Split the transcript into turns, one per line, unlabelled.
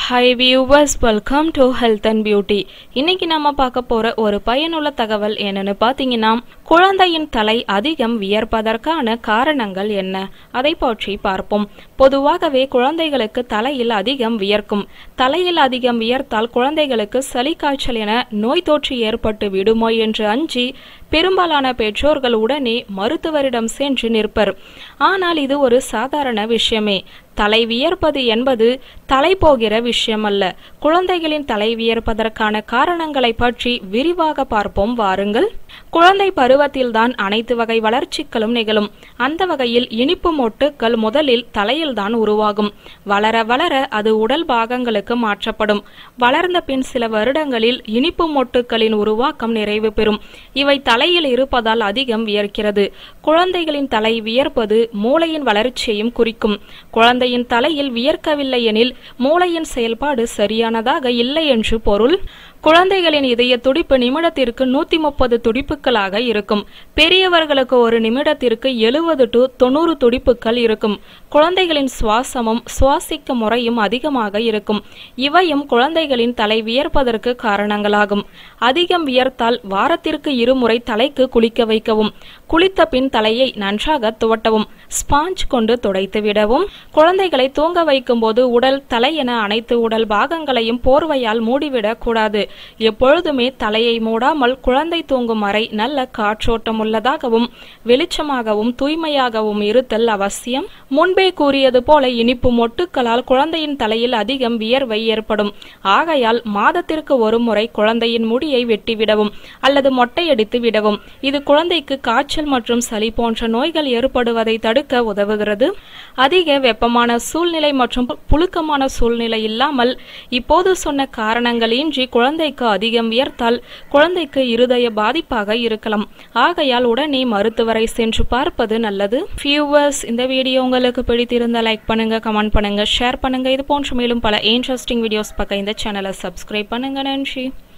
high viewers welcome to health and beauty இன்னைக்கு நம்ம பார்க்க போற ஒரு பயனுள்ள தகவல் என்னன்னு பார்த்தீங்கன்னா குழந்தையின் தலை அதிகம் வியர்ப்பதற்கான காரணங்கள் என்ன அதை பற்றி பார்ப்போம் பொதுவாகவே குழந்தைகளுக்கு தலையில் அதிகம் வியர்க்கும் தலையில் அதிகம் வியர்த்தால் குழந்தைகளுக்கு சளி காய்ச்சல் என நோய் தொற்று ஏற்பட்டு விடுமோ என்று அஞ்சி பெரும்பாலான பெற்றோர்கள் உடனே மருத்துவரிடம் சென்று நிற்பர் ஆனால் இது ஒரு சாதாரண விஷயமே தலை வியர்ப்பது என்பது தலை போகிற விஷயம் அல்ல குழந்தைகளின் தலை வியர்ப்பதற்கான காரணங்களை பற்றி விரிவாக பார்ப்போம் வாருங்கள் குழந்தை பருவத்தில்தான் அனைத்து வகை வளர்ச்சிகளும் நிகழும் அந்த வகையில் இனிப்பு மொட்டுக்கள் முதலில் தலையில்தான் உருவாகும் வளர வளர அது உடல் பாகங்களுக்கு மாற்றப்படும் வளர்ந்த பின் சில வருடங்களில் இனிப்பு மொட்டுக்களின் உருவாக்கம் நிறைவு பெறும் இவை தலையில் இருப்பதால் அதிகம் வியர்க்கிறது குழந்தைகளின் தலை வியர்ப்பது மூளையின் வளர்ச்சியையும் குறிக்கும் குழந்தையின் தலையில் வியர்க்கவில்லை எனில் மூளையின் செயல்பாடு சரியானதாக இல்லை என்று பொருள் குழந்தைகளின் இதய துடிப்பு நிமிடத்திற்கு நூத்தி முப்பது துடிப்புகளாக இருக்கும் பெரியவர்களுக்கு ஒரு நிமிடத்திற்கு எழுபது டு தொண்ணூறு துடிப்புகள் இருக்கும் குழந்தைகளின் சுவாசமும் சுவாசிக்க முறையும் அதிகமாக இருக்கும் இவையும் குழந்தைகளின் தலை வியர்ப்பதற்கு காரணங்களாகும் அதிகம் வியர்த்தால் வாரத்திற்கு இருமுறை தலைக்கு குளிக்க வைக்கவும் குளித்த பின் தலையை நன்றாக துவட்டவும் ஸ்பாஞ்ச் கொண்டு துடைத்து விடவும் குழந்தைகளை தூங்க வைக்கும் போது உடல் தலை என அனைத்து உடல் பாகங்களையும் போர்வையால் மூடிவிடக் கூடாது எப்பொழுதுமே தலையை மூடாமல் குழந்தை தூங்கும் அறை நல்ல காற்றோட்டம் உள்ளதாகவும் வெளிச்சமாகவும் தூய்மையாகவும் இருத்தல் அவசியம் முன்பே கூறியது போல இனிப்பு மொட்டுக்களால் குழந்தையின் தலையில் அதிகம் வியர்வை ஏற்படும் ஆகையால் மாதத்திற்கு ஒரு முறை குழந்தையின் முடியை வெட்டிவிடவும் அல்லது மொட்டையடித்து விடவும் இது குழந்தைக்கு காய்ச்சல் மற்றும் சளி போன்ற நோய்கள் ஏற்படுவதை தடுக்க உதவுகிறது அதிக வெப்பமான சூழ்நிலை மற்றும் புழுக்கமான சூழ்நிலை இல்லாமல் இப்போது சொன்ன காரணங்களின்றி குழந்தைக்கு அதிகம் வியர்த்தால் குழந்தைக்கு இருதய பாதிப்பாக இருக்கலாம் ஆகையால் உடனே மருத்துவரை சென்று பார்ப்பது நல்லது வியூவர்ஸ் இந்த வீடியோ உங்களுக்கு பிடித்திருந்தால் லைக் பண்ணுங்க கமெண்ட் பண்ணுங்க ஷேர் பண்ணுங்க இது போன்ற மேலும் பல இன்ட்ரெஸ்டிங் வீடியோஸ் பார்க்க இந்த சேனலை சப்ஸ்கிரைப் பண்ணுங்க நன்றி